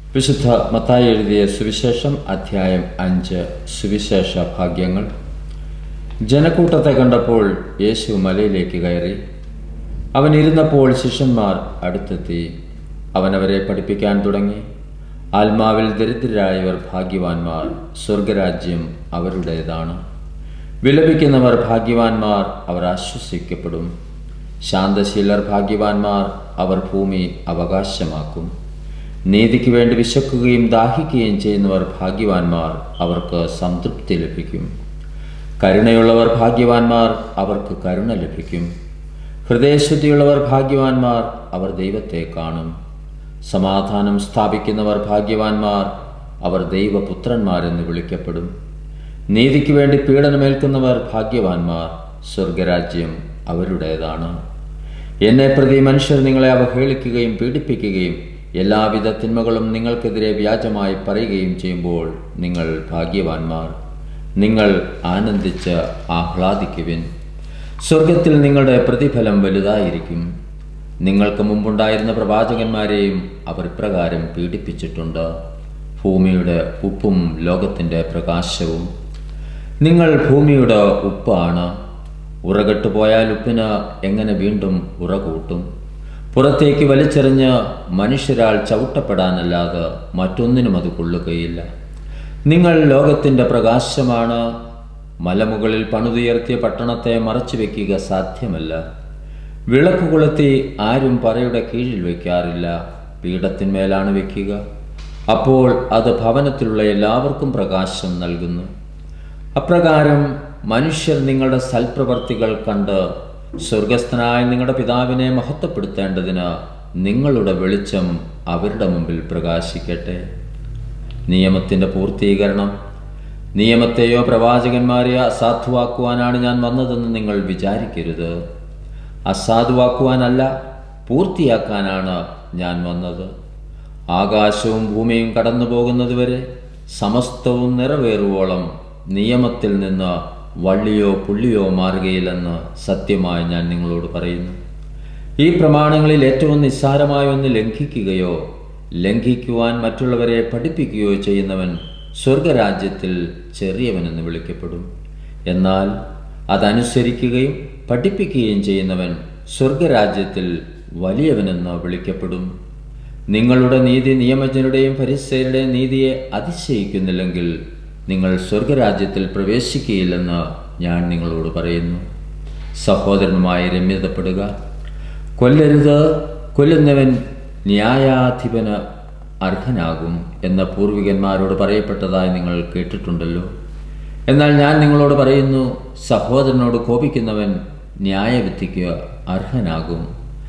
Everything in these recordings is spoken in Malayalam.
വിശുദ്ധ മത്തായി എഴുതിയ സുവിശേഷം അധ്യായം അഞ്ച് സുവിശേഷ ഭാഗ്യങ്ങൾ ജനക്കൂട്ടത്തെ കണ്ടപ്പോൾ യേശു മലയിലേക്ക് കയറി അവൻ ഇരുന്നപ്പോൾ ശിഷ്യന്മാർ അടുത്തെത്തി അവൻ അവരെ പഠിപ്പിക്കാൻ തുടങ്ങി ആത്മാവിൽ ദരിദ്രരായവർ ഭാഗ്യവാന്മാർ സ്വർഗരാജ്യം അവരുടേതാണ് വിലപിക്കുന്നവർ ഭാഗ്യവാന്മാർ അവർ ആശ്വസിക്കപ്പെടും ശാന്തശീലർ ഭാഗ്യവാന്മാർ അവർ ഭൂമി അവകാശമാക്കും നീതിക്ക് വേണ്ടി വിശക്കുകയും ദാഹിക്കുകയും ചെയ്യുന്നവർ ഭാഗ്യവാന്മാർ അവർക്ക് സംതൃപ്തി ലഭിക്കും കരുണയുള്ളവർ ഭാഗ്യവാന്മാർ അവർക്ക് കരുണ ലഭിക്കും ഹൃദയശുദ്ധിയുള്ളവർ ഭാഗ്യവാന്മാർ അവർ ദൈവത്തെ കാണും സമാധാനം സ്ഥാപിക്കുന്നവർ ഭാഗ്യവാന്മാർ അവർ ദൈവപുത്രന്മാരെന്ന് വിളിക്കപ്പെടും നീതിക്ക് വേണ്ടി പീഡനമേൽക്കുന്നവർ ഭാഗ്യവാന്മാർ സ്വർഗരാജ്യം അവരുടേതാണ് എന്നെ പ്രതി മനുഷ്യർ നിങ്ങളെ അവഹേളിക്കുകയും പീഡിപ്പിക്കുകയും എല്ലാവിധ തിന്മകളും നിങ്ങൾക്കെതിരെ വ്യാജമായി പറയുകയും ചെയ്യുമ്പോൾ നിങ്ങൾ ഭാഗ്യവാന്മാർ നിങ്ങൾ ആനന്ദിച്ച് ആഹ്ലാദിക്കുവിൻ സ്വർഗത്തിൽ നിങ്ങളുടെ പ്രതിഫലം വലുതായിരിക്കും നിങ്ങൾക്ക് മുമ്പുണ്ടായിരുന്ന പ്രവാചകന്മാരെയും അവർ ഇപ്രകാരം പീഡിപ്പിച്ചിട്ടുണ്ട് ഭൂമിയുടെ ഉപ്പും ലോകത്തിൻ്റെ പ്രകാശവും നിങ്ങൾ ഭൂമിയുടെ ഉപ്പാണ് ഉറകെട്ടു പോയാൽ ഉപ്പിന് എങ്ങനെ വീണ്ടും ഉറ കൂട്ടും പുറത്തേക്ക് വലിച്ചെറിഞ്ഞ് മനുഷ്യരാൽ ചവിട്ടപ്പെടാനല്ലാതെ മറ്റൊന്നിനും അത് കൊള്ളുകയില്ല നിങ്ങൾ ലോകത്തിൻ്റെ പ്രകാശമാണ് മലമുകളിൽ പണിതുയർത്തിയ പട്ടണത്തെ മറച്ചു വയ്ക്കുക സാധ്യമല്ല വിളക്ക് കൊളുത്തി ആരും പറയുടെ കീഴിൽ വയ്ക്കാറില്ല പീഠത്തിന്മേലാണ് വയ്ക്കുക അപ്പോൾ അത് ഭവനത്തിലുള്ള എല്ലാവർക്കും പ്രകാശം നൽകുന്നു അപ്രകാരം മനുഷ്യർ നിങ്ങളുടെ സൽപ്രവർത്തികൾ കണ്ട് സ്വർഗസ്ഥനായ നിങ്ങളുടെ പിതാവിനെ മഹത്വപ്പെടുത്തേണ്ടതിന് നിങ്ങളുടെ വെളിച്ചം അവരുടെ മുമ്പിൽ പ്രകാശിക്കട്ടെ നിയമത്തിൻ്റെ പൂർത്തീകരണം നിയമത്തെയോ പ്രവാചകന്മാരെയോ അസാധുവാക്കുവാനാണ് ഞാൻ വന്നതെന്ന് നിങ്ങൾ വിചാരിക്കരുത് അസാധുവാക്കുവാനല്ല പൂർത്തിയാക്കാനാണ് ഞാൻ വന്നത് ആകാശവും ഭൂമിയും കടന്നു പോകുന്നതുവരെ സമസ്തവും നിറവേറുവോളം നിയമത്തിൽ നിന്ന് വള്ളിയോ പുള്ളിയോ മാറുകയില്ലെന്ന് സത്യമായി ഞാൻ നിങ്ങളോട് പറയുന്നു ഈ പ്രമാണങ്ങളിൽ ഏറ്റവും നിസ്സാരമായ ഒന്ന് ലംഘിക്കുകയോ ലംഘിക്കുവാൻ മറ്റുള്ളവരെ പഠിപ്പിക്കുകയോ ചെയ്യുന്നവൻ സ്വർഗരാജ്യത്തിൽ ചെറിയവനെന്ന് വിളിക്കപ്പെടും എന്നാൽ അതനുസരിക്കുകയും പഠിപ്പിക്കുകയും ചെയ്യുന്നവൻ സ്വർഗരാജ്യത്തിൽ വലിയവനെന്ന് വിളിക്കപ്പെടും നിങ്ങളുടെ നീതി നിയമജനുടെയും പരിസരുടെയും നീതിയെ അതിശയിക്കുന്നില്ലെങ്കിൽ നിങ്ങൾ സ്വർഗരാജ്യത്തിൽ പ്രവേശിക്കുകയില്ലെന്ന് ഞാൻ നിങ്ങളോട് പറയുന്നു സഹോദരനുമായി രമ്യതപ്പെടുക കൊല്ലരുത് കൊല്ലുന്നവൻ ന്യായാധിപന് അർഹനാകും എന്ന പൂർവികന്മാരോട് പറയപ്പെട്ടതായി നിങ്ങൾ കേട്ടിട്ടുണ്ടല്ലോ എന്നാൽ ഞാൻ നിങ്ങളോട് പറയുന്നു സഹോദരനോട് കോപിക്കുന്നവൻ ന്യായവിധിക്ക് അർഹനാകും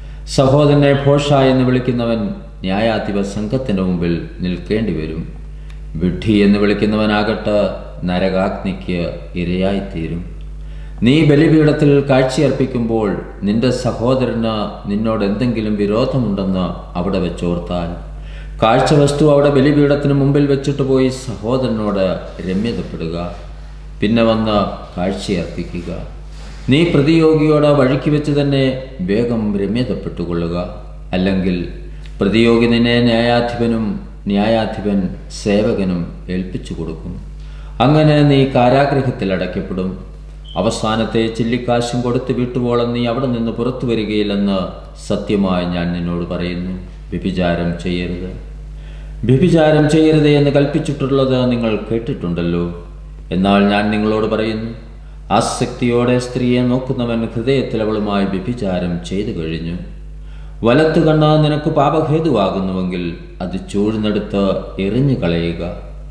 സഹോദരനെ ഭോഷ എന്ന് വിളിക്കുന്നവൻ ന്യായാധിപ സംഘത്തിൻ്റെ മുമ്പിൽ നിൽക്കേണ്ടി വരും വിഡ്ഢി എന്ന് വിളിക്കുന്നവനാകട്ടെ നരകാഗ്നിക്ക് ഇരയായിത്തീരും നീ ബലിപീഠത്തിൽ കാഴ്ചയർപ്പിക്കുമ്പോൾ നിന്റെ സഹോദരന് നിന്നോട് എന്തെങ്കിലും വിരോധമുണ്ടെന്ന് അവിടെ വെച്ചോർത്താൽ കാഴ്ചവസ്തു അവിടെ ബലിപീഠത്തിന് മുമ്പിൽ വെച്ചിട്ട് പോയി സഹോദരനോട് രമ്യതപ്പെടുക പിന്നെ വന്ന് കാഴ്ചയർപ്പിക്കുക നീ പ്രതിയോഗിയോട് വഴിക്ക് വെച്ച് തന്നെ വേഗം രമ്യതപ്പെട്ടുകൊള്ളുക അല്ലെങ്കിൽ പ്രതിയോഗി നിന്നെ ന്യായാധിപനും ന്യായാധിപൻ സേവകനും ഏൽപ്പിച്ചു കൊടുക്കും അങ്ങനെ നീ കാരാഗ്രഹത്തിൽ അടയ്ക്കപ്പെടും അവസാനത്തെ ചില്ലിക്കാശും കൊടുത്ത് വിട്ടുപോളം നീ അവിടെ നിന്ന് പുറത്തു വരികയില്ലെന്ന് സത്യമായി ഞാൻ നിന്നോട് പറയുന്നു വ്യഭിചാരം ചെയ്യരുത് വ്യഭിചാരം ചെയ്യരുത് എന്ന് കൽപ്പിച്ചിട്ടുള്ളത് നിങ്ങൾ കേട്ടിട്ടുണ്ടല്ലോ എന്നാൽ ഞാൻ നിങ്ങളോട് പറയുന്നു ആസക്തിയോടെ സ്ത്രീയെ നോക്കുന്നവൻ ഹൃദയത്തിൽ അവളുമായി വ്യഭിചാരം ചെയ്തു കഴിഞ്ഞു വലത്തു കണ്ണ് നിനക്ക് പാപഹേതുവാകുന്നുവെങ്കിൽ അത് ചൂഴ്ന്നെടുത്ത് എറിഞ്ഞു കളയുക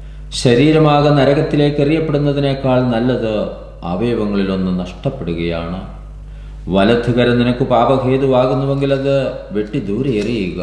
ശരീരമാകെ നരകത്തിലേക്ക് എറിയപ്പെടുന്നതിനേക്കാൾ നല്ലത് അവയവങ്ങളിലൊന്ന് നഷ്ടപ്പെടുകയാണ് വലത്തുകര നിനക്ക് പാപഹേതുവാകുന്നുവെങ്കിൽ അത് വെട്ടി ദൂരെ എറിയുക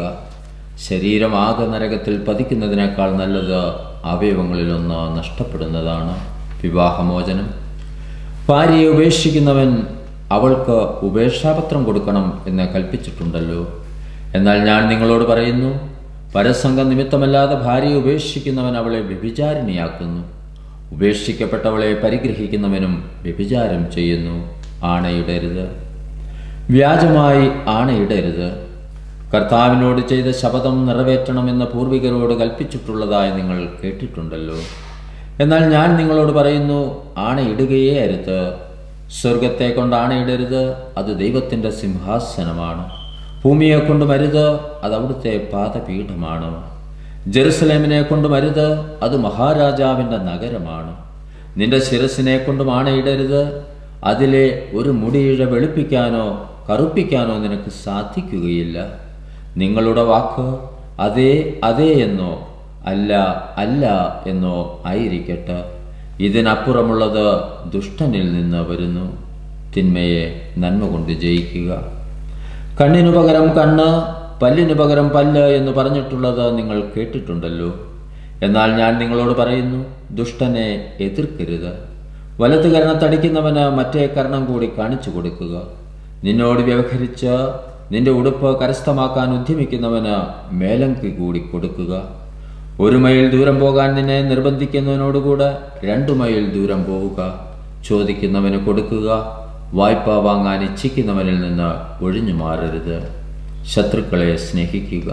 ശരീരമാകെ നരകത്തിൽ പതിക്കുന്നതിനേക്കാൾ നല്ലത് അവയവങ്ങളിലൊന്ന് നഷ്ടപ്പെടുന്നതാണ് വിവാഹമോചനം ഭാര്യയെ ഉപേക്ഷിക്കുന്നവൻ അവൾക്ക് ഉപേക്ഷാപത്രം കൊടുക്കണം എന്ന് കൽപ്പിച്ചിട്ടുണ്ടല്ലോ എന്നാൽ ഞാൻ നിങ്ങളോട് പറയുന്നു പരസംഗം നിമിത്തമല്ലാതെ ഭാര്യയെ ഉപേക്ഷിക്കുന്നവൻ അവളെ വ്യഭിചാരിണിയാക്കുന്നു ഉപേക്ഷിക്കപ്പെട്ടവളെ പരിഗ്രഹിക്കുന്നവനും വ്യഭിചാരം ചെയ്യുന്നു ആണയിടരുത് വ്യാജമായി ആണയിടരുത് കർത്താവിനോട് ചെയ്ത ശപഥം നിറവേറ്റണമെന്ന് പൂർവികരോട് കൽപ്പിച്ചിട്ടുള്ളതായി നിങ്ങൾ കേട്ടിട്ടുണ്ടല്ലോ എന്നാൽ ഞാൻ നിങ്ങളോട് പറയുന്നു ആണയിടുകയേ അരുത് സ്വർഗത്തെ കൊണ്ട് ആണയിടരുത് അത് ദൈവത്തിൻ്റെ സിംഹാസനമാണ് ഭൂമിയെ കൊണ്ടും അരുത് അത് അവിടുത്തെ പാദപീഠമാണ് ജെറുസലേമിനെ കൊണ്ടും അരുത് അത് മഹാരാജാവിൻ്റെ നഗരമാണ് നിന്റെ ശിരസിനെ കൊണ്ടും ആണയിടരുത് അതിലെ ഒരു മുടിയിഴ വെളുപ്പിക്കാനോ കറുപ്പിക്കാനോ നിനക്ക് സാധിക്കുകയില്ല നിങ്ങളുടെ വാക്ക് അതേ അതേ എന്നോ അല്ല അല്ല എന്നോ ആയിരിക്കട്ടെ ഇതിനപ്പുറമുള്ളത് ദുഷ്ടനിൽ നിന്ന് വരുന്നു തിന്മയെ നന്മ കൊണ്ട് ജയിക്കുക കണ്ണിനു പകരം കണ്ണ് പല്ലിനു പകരം പല്ല് എന്ന് പറഞ്ഞിട്ടുള്ളത് നിങ്ങൾ കേട്ടിട്ടുണ്ടല്ലോ എന്നാൽ ഞാൻ നിങ്ങളോട് പറയുന്നു ദുഷ്ടനെ എതിർക്കരുത് വലത് കരണത്തടിക്കുന്നവന് മറ്റേ കരണം കൂടി കാണിച്ചു കൊടുക്കുക നിന്നോട് വ്യവഹരിച്ച് നിന്റെ ഉടുപ്പ് കരസ്ഥമാക്കാൻ ഉദ്യമിക്കുന്നവന് മേലങ്കി കൂടി കൊടുക്കുക ഒരു മൈൽ ദൂരം പോകാൻ നിന്നെ നിർബന്ധിക്കുന്നവനോടുകൂടെ രണ്ടു മൈൽ ദൂരം പോവുക ചോദിക്കുന്നവന് കൊടുക്കുക വായ്പ വാങ്ങാൻ ഇച്ഛിക്കുന്നവനിൽ നിന്ന് ഒഴിഞ്ഞു മാറരുത് ശത്രുക്കളെ സ്നേഹിക്കുക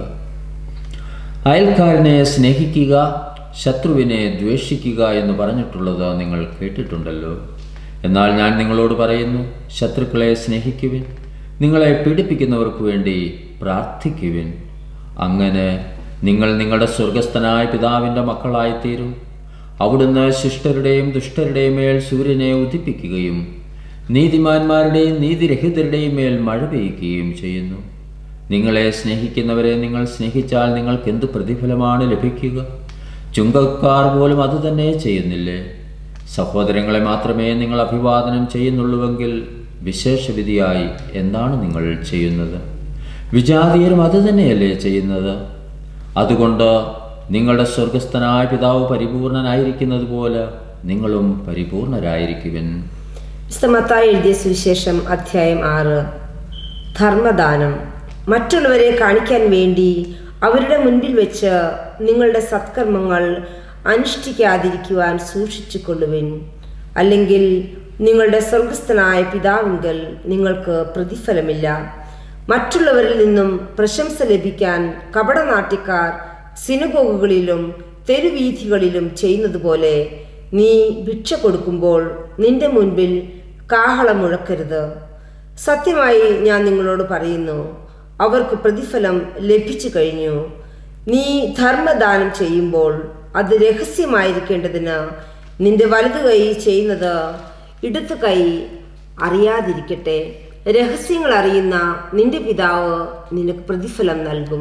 അയൽക്കാരനെ സ്നേഹിക്കുക ശത്രുവിനെ ദ്വേഷിക്കുക എന്ന് പറഞ്ഞിട്ടുള്ളത് നിങ്ങൾ കേട്ടിട്ടുണ്ടല്ലോ എന്നാൽ ഞാൻ നിങ്ങളോട് പറയുന്നു ശത്രുക്കളെ സ്നേഹിക്കുവിൻ നിങ്ങളെ പീഡിപ്പിക്കുന്നവർക്ക് വേണ്ടി പ്രാർത്ഥിക്കുവിൻ അങ്ങനെ നിങ്ങൾ നിങ്ങളുടെ സ്വർഗസ്ഥനായ പിതാവിൻ്റെ മക്കളായിത്തീരും അവിടുന്ന് ശിഷ്ടരുടെയും ദുഷ്ടരുടെയും മേൽ സൂര്യനെ ഉദിപ്പിക്കുകയും നീതിമാന്മാരുടെയും നീതിരഹിതരുടെയും മേൽ മഴ പെയ്യുകയും ചെയ്യുന്നു നിങ്ങളെ സ്നേഹിക്കുന്നവരെ നിങ്ങൾ സ്നേഹിച്ചാൽ നിങ്ങൾക്ക് എന്ത് പ്രതിഫലമാണ് ലഭിക്കുക ചുങ്കക്കാർ പോലും അതുതന്നെ ചെയ്യുന്നില്ലേ സഹോദരങ്ങളെ മാത്രമേ നിങ്ങൾ അഭിവാദനം ചെയ്യുന്നുള്ളൂവെങ്കിൽ വിശേഷവിധിയായി എന്താണ് നിങ്ങൾ ചെയ്യുന്നത് വിജാതീയരും അതുതന്നെയല്ലേ ചെയ്യുന്നത് അതുകൊണ്ട് നിങ്ങളുടെ സ്വർഗസ്ഥനായ പിതാവ് പരിപൂർണനായിരിക്കുന്നത് പോലെ നിങ്ങളും പരിപൂർണരായിരിക്കുവിൻ വിശുദ്ധമത്തായി എഴുതിയ സുവിശേഷം അധ്യായം ആറ് ധർമ്മദാനം മറ്റുള്ളവരെ കാണിക്കാൻ വേണ്ടി അവരുടെ മുൻപിൽ വെച്ച് നിങ്ങളുടെ സത്കർമ്മങ്ങൾ അനുഷ്ഠിക്കാതിരിക്കുവാൻ സൂക്ഷിച്ചു കൊള്ളുവിൻ അല്ലെങ്കിൽ നിങ്ങളുടെ സ്വർഗസ്ഥനായ പിതാവിങ്കൽ നിങ്ങൾക്ക് പ്രതിഫലമില്ല മറ്റുള്ളവരിൽ നിന്നും പ്രശംസ ലഭിക്കാൻ കപടനാട്യക്കാർ സിനഗോഗുകളിലും തെരുവീഥികളിലും ചെയ്യുന്നത് പോലെ നീ ഭിക്ഷ കൊടുക്കുമ്പോൾ നിന്റെ മുൻപിൽ കാഹളം മുഴക്കരുത് സത്യമായി ഞാൻ നിങ്ങളോട് പറയുന്നു അവർക്ക് പ്രതിഫലം ലഭിച്ചു കഴിഞ്ഞു നീ ധർമ്മദാനം ചെയ്യുമ്പോൾ അത് രഹസ്യമായിരിക്കേണ്ടതിന് നിന്റെ വലതു കൈ ചെയ്യുന്നത് ഇടത്തു കൈ അറിയാതിരിക്കട്ടെ രഹസ്യങ്ങൾ അറിയുന്ന നിന്റെ പിതാവ് നിനക്ക് പ്രതിഫലം നൽകും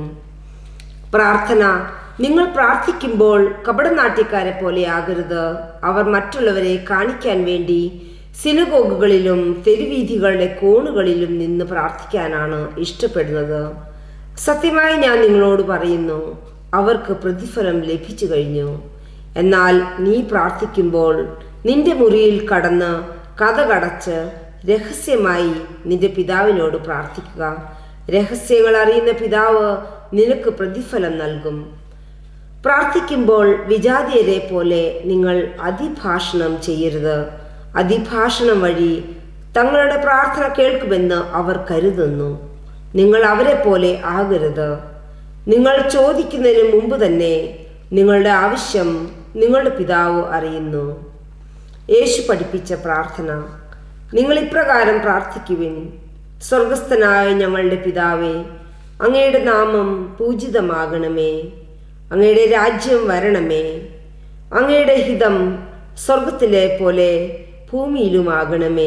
പ്രാർത്ഥന നിങ്ങൾ പ്രാർത്ഥിക്കുമ്പോൾ കപടനാട്യക്കാരെ പോലെ ആകരുത് അവർ മറ്റുള്ളവരെ കാണിക്കാൻ വേണ്ടി സിനഗോഗുകളിലും തെരുവീഥികളുടെ കോണുകളിലും നിന്ന് പ്രാർത്ഥിക്കാനാണ് ഇഷ്ടപ്പെടുന്നത് സത്യമായി ഞാൻ നിങ്ങളോട് പറയുന്നു അവർക്ക് പ്രതിഫലം ലഭിച്ചു കഴിഞ്ഞു എന്നാൽ നീ പ്രാർത്ഥിക്കുമ്പോൾ നിന്റെ മുറിയിൽ കടന്ന് കഥ കടച്ച് രഹസ്യമായി നിന്റെ പിതാവിനോട് പ്രാർത്ഥിക്കുക രഹസ്യങ്ങൾ അറിയുന്ന പിതാവ് നിനക്ക് പ്രതിഫലം നൽകും പ്രാർത്ഥിക്കുമ്പോൾ വിജാതീയരെ പോലെ നിങ്ങൾ അതിഭാഷണം ചെയ്യരുത് അതിഭാഷണം വഴി തങ്ങളുടെ പ്രാർത്ഥന കേൾക്കുമെന്ന് അവർ കരുതുന്നു നിങ്ങൾ അവരെ പോലെ ആകരുത് നിങ്ങൾ ചോദിക്കുന്നതിന് മുമ്പ് തന്നെ നിങ്ങളുടെ ആവശ്യം നിങ്ങളുടെ പിതാവ് അറിയുന്നു യേശു പഠിപ്പിച്ച പ്രാർത്ഥന നിങ്ങൾ ഇപ്രകാരം പ്രാർത്ഥിക്കുവിൻ സ്വർഗസ്ഥനായ ഞങ്ങളുടെ പിതാവേ അങ്ങയുടെ നാമം പൂജിതമാകണമേ അങ്ങയുടെ രാജ്യം വരണമേ അങ്ങയുടെ ഹിതം സ്വർഗത്തിലെ പോലെ ഭൂമിയിലുമാകണമേ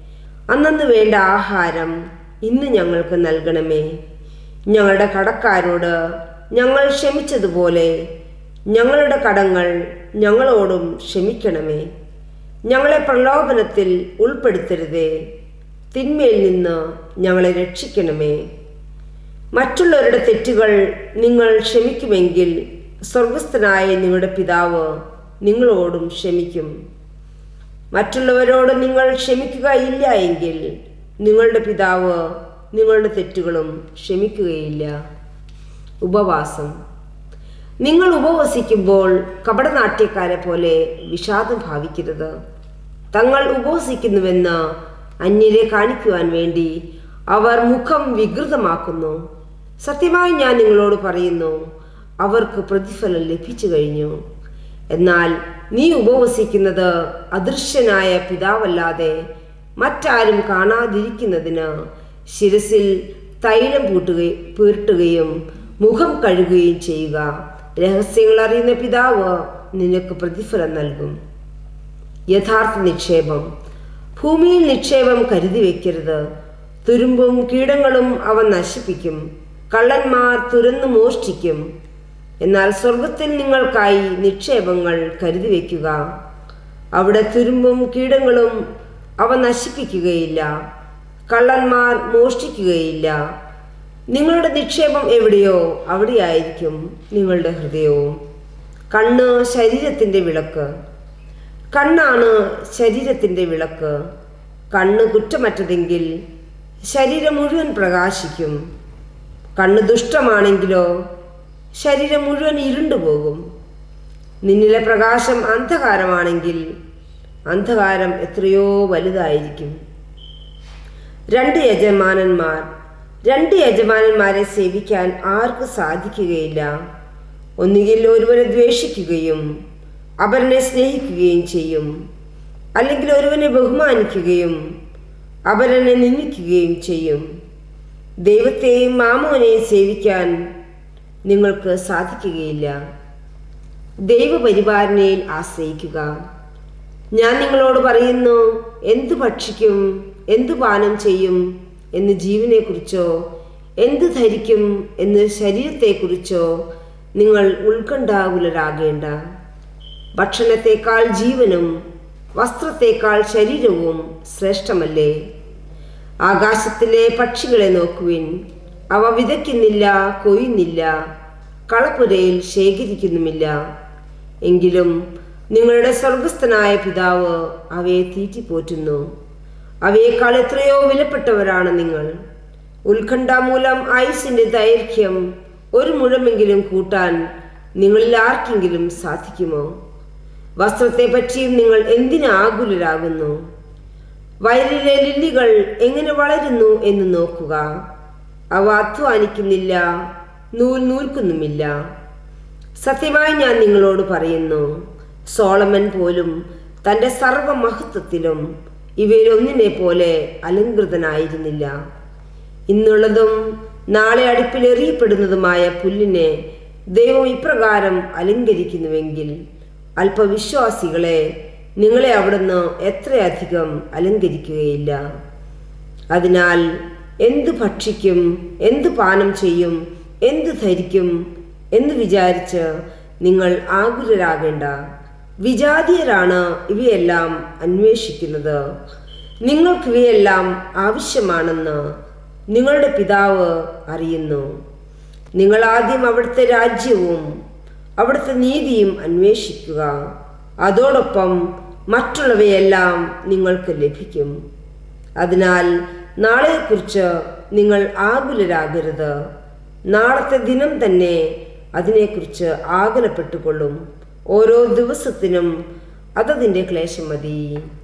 അന്നു വേണ്ട ആഹാരം ഇന്ന് ഞങ്ങൾക്ക് നൽകണമേ ഞങ്ങളുടെ കടക്കാരോട് ഞങ്ങൾ ക്ഷമിച്ചതുപോലെ ഞങ്ങളുടെ കടങ്ങൾ ഞങ്ങളോടും ക്ഷമിക്കണമേ ഞങ്ങളെ പ്രലോഭനത്തിൽ ഉൾപ്പെടുത്തരുതേ തിന്മയിൽ നിന്ന് ഞങ്ങളെ രക്ഷിക്കണമേ മറ്റുള്ളവരുടെ തെറ്റുകൾ നിങ്ങൾ ക്ഷമിക്കുമെങ്കിൽ സ്വർഗസ്ഥനായ നിങ്ങളുടെ പിതാവ് നിങ്ങളോടും ക്ഷമിക്കും മറ്റുള്ളവരോട് നിങ്ങൾ ക്ഷമിക്കുകയില്ല എങ്കിൽ നിങ്ങളുടെ പിതാവ് നിങ്ങളുടെ തെറ്റുകളും ക്ഷമിക്കുകയില്ല ഉപവാസം നിങ്ങൾ ഉപവസിക്കുമ്പോൾ കപടനാട്യക്കാരെ പോലെ വിഷാദം ഭാവിക്കരുത് തങ്ങൾ ഉപവസിക്കുന്നുവെന്ന് അന്യരെ കാണിക്കുവാൻ വേണ്ടി അവർ മുഖം വികൃതമാക്കുന്നു സത്യമായി ഞാൻ നിങ്ങളോട് പറയുന്നു അവർക്ക് പ്രതിഫലം ലഭിച്ചു കഴിഞ്ഞു എന്നാൽ നീ ഉപവസിക്കുന്നത് അദൃശ്യനായ പിതാവല്ലാതെ മറ്റാരും കാണാതിരിക്കുന്നതിന് ശിരസിൽ തൈലം പൂട്ടുകയും പുരട്ടുകയും മുഖം കഴുകുകയും ചെയ്യുക രഹസ്യങ്ങൾ അറിയുന്ന പിതാവ് നിനക്ക് പ്രതിഫലം നൽകും യഥാർത്ഥ നിക്ഷേപം ഭൂമിയിൽ നിക്ഷേപം കരുതി വെക്കരുത് തുരുമ്പും കീടങ്ങളും അവ നശിപ്പിക്കും കള്ളന്മാർ തുരന്നു മോഷ്ടിക്കും എന്നാൽ സ്വർഗത്തിൽ നിങ്ങൾക്കായി നിക്ഷേപങ്ങൾ കരുതി വയ്ക്കുക അവിടെ തുരുമ്പും കീടങ്ങളും അവ നശിപ്പിക്കുകയില്ല കള്ളന്മാർ മോഷ്ടിക്കുകയില്ല നിങ്ങളുടെ നിക്ഷേപം എവിടെയോ അവിടെയായിരിക്കും നിങ്ങളുടെ ഹൃദയവും കണ്ണ് ശരീരത്തിൻ്റെ വിളക്ക് കണ്ണാണ് ശരീരത്തിൻ്റെ വിളക്ക് കണ്ണ് കുറ്റമറ്റതെങ്കിൽ ശരീരം മുഴുവൻ പ്രകാശിക്കും കണ്ണ് ദുഷ്ടമാണെങ്കിലോ ശരീരം മുഴുവൻ ഇരുണ്ടുപോകും നിന്നിലെ പ്രകാശം അന്ധകാരമാണെങ്കിൽ അന്ധകാരം എത്രയോ വലുതായിരിക്കും രണ്ട് യജമാനന്മാർ രണ്ട് യജമാനന്മാരെ സേവിക്കാൻ ആർക്കും സാധിക്കുകയില്ല ഒന്നുകിൽ ഒരുവനെ ദ്വേഷിക്കുകയും അപരനെ സ്നേഹിക്കുകയും ചെയ്യും അല്ലെങ്കിൽ ഒരുവനെ ബഹുമാനിക്കുകയും അപരനെ നിന്ദിക്കുകയും ചെയ്യും ദൈവത്തെയും മാമോനെയും സേവിക്കാൻ നിങ്ങൾക്ക് സാധിക്കുകയില്ല ദൈവപരിപാലനയിൽ ആശ്രയിക്കുക ഞാൻ നിങ്ങളോട് പറയുന്നു എന്ത് ഭക്ഷിക്കും എന്ത് പാനം ചെയ്യും എന്ന് ജീവനെക്കുറിച്ചോ എന്ത് ധരിക്കും എന്ന് ശരീരത്തെക്കുറിച്ചോ നിങ്ങൾ ഉത്കണ്ഠാകുലരാകേണ്ട ഭക്ഷണത്തെക്കാൾ ജീവനും വസ്ത്രത്തെക്കാൾ ശരീരവും ശ്രേഷ്ഠമല്ലേ ആകാശത്തിലെ പക്ഷികളെ നോക്കുവിൻ അവ വിതയ്ക്കുന്നില്ല കൊയ്യുന്നില്ല കളപ്പുരയിൽ ശേഖരിക്കുന്നുമില്ല എങ്കിലും നിങ്ങളുടെ സ്വർഗസ്ഥനായ പിതാവ് അവയെ തീറ്റിപ്പോറ്റുന്നു അവയേക്കാൾ എത്രയോ വിലപ്പെട്ടവരാണ് നിങ്ങൾ ഉത്കണ്ഠ മൂലം ആയുസിന്റെ ദൈർഘ്യം ഒരു മുഴമെങ്കിലും കൂട്ടാൻ നിങ്ങളിൽ ആർക്കെങ്കിലും സാധിക്കുമോ വസ്ത്രത്തെ പറ്റിയും നിങ്ങൾ എന്തിനു ആകുലരാകുന്നു വയലിലെ ലില്ലികൾ എങ്ങനെ വളരുന്നു എന്ന് നോക്കുക അവ അധ്വാനിക്കുന്നില്ല നൂൽ നൂൽക്കുന്നുമില്ല സത്യമായി ഞാൻ നിങ്ങളോട് പറയുന്നു സോളമൻ പോലും തൻ്റെ സർവമഹത്വത്തിലും ഇവയിലൊന്നിനെ പോലെ അലങ്കൃതനായിരുന്നില്ല ഇന്നുള്ളതും നാളെ അടുപ്പിൽ എറിയപ്പെടുന്നതുമായ പുല്ലിനെ ദൈവം ഇപ്രകാരം അലങ്കരിക്കുന്നുവെങ്കിൽ അല്പവിശ്വാസികളെ നിങ്ങളെ അവിടുന്ന് എത്രയധികം അലങ്കരിക്കുകയില്ല അതിനാൽ എന്തു ഭക്ഷിക്കും എന്തു പാനം ചെയ്യും എന്തു ധരിക്കും എന്ന് വിചാരിച്ച് നിങ്ങൾ ആകുലരാകേണ്ട വിജാതീയരാണ് ഇവയെല്ലാം അന്വേഷിക്കുന്നത് നിങ്ങൾക്കിവയെല്ലാം ആവശ്യമാണെന്ന് നിങ്ങളുടെ പിതാവ് അറിയുന്നു നിങ്ങൾ ആദ്യം അവിടുത്തെ രാജ്യവും അവിടുത്തെ നീതിയും അന്വേഷിക്കുക അതോടൊപ്പം മറ്റുള്ളവയെല്ലാം നിങ്ങൾക്ക് ലഭിക്കും അതിനാൽ നാളെക്കുറിച്ച് നിങ്ങൾ ആകുലരാകരുത് നാളത്തെ ദിനം തന്നെ അതിനെക്കുറിച്ച് ആകുലപ്പെട്ടുകൊള്ളും ഓരോ ദിവസത്തിനും അതതിൻ്റെ ക്ലേശം മതി